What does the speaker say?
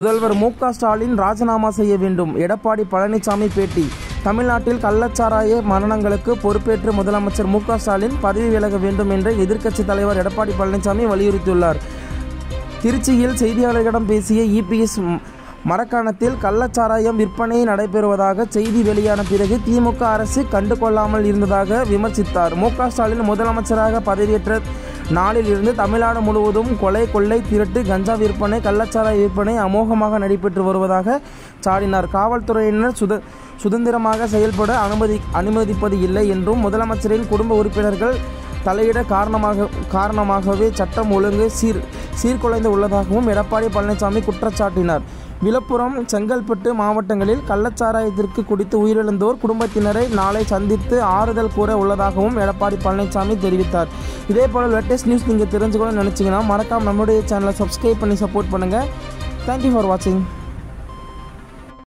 முதல்வர் மு க ஸ்டாலின் ராஜினாமா செய்ய வேண்டும் எடப்பாடி பழனிசாமி பேட்டி தமிழ்நாட்டில் கள்ளச்சாராய மரணங்களுக்கு பொறுப்பேற்று முதலமைச்சர் மு க ஸ்டாலின் பதவி விலக வேண்டும் என்று எதிர்க்கட்சித் தலைவர் எடப்பாடி பழனிசாமி வலியுறுத்தியுள்ளார் திருச்சியில் செய்தியாளர்களிடம் பேசிய இபிஎஸ் மரக்காணத்தில் கள்ளச்சாராயம் விற்பனை நடைபெறுவதாக செய்தி வெளியான பிறகு திமுக அரசு கண்டுகொள்ளாமல் இருந்ததாக விமர்சித்தார் மு க ஸ்டாலின் முதலமைச்சராக பதவியேற்ற நாளில் இருந்து தமிழ்நாடு முழுவதும் கொலை கொள்ளை திருட்டு கஞ்சா விற்பனை கள்ளச்சாராய விற்பனை அமோகமாக நடைபெற்று வருவதாக சாடினார் காவல்துறையினர் சுத சுதந்திரமாக செயல்பட அனுமதி அனுமதிப்பது இல்லை என்றும் முதலமைச்சரின் குடும்ப உறுப்பினர்கள் தலையிட காரணமாக காரணமாகவே சட்டம் ஒழுங்கு சீர் சீர்குலைந்து உள்ளதாகவும் எடப்பாடி பழனிசாமி குற்றச்சாட்டினார் விழுப்புரம் செங்கல்பட்டு மாவட்டங்களில் கள்ளச்சாராயத்திற்கு குடித்து உயிரிழந்தோர் குடும்பத்தினரை நாளை சந்தித்து ஆறுதல் கூற உள்ளதாகவும் எடப்பாடி பழனிசாமி தெரிவித்தார் இதே போல் லேட்டஸ்ட் நியூஸ் நீங்கள் தெரிஞ்சுக்கணும்னு நினச்சிங்கன்னா மறக்காம நம்மளுடைய சேனலை சப்ஸ்கிரைப் பண்ணி சப்போர்ட் பண்ணுங்கள் தேங்க்யூ ஃபார் வாட்சிங்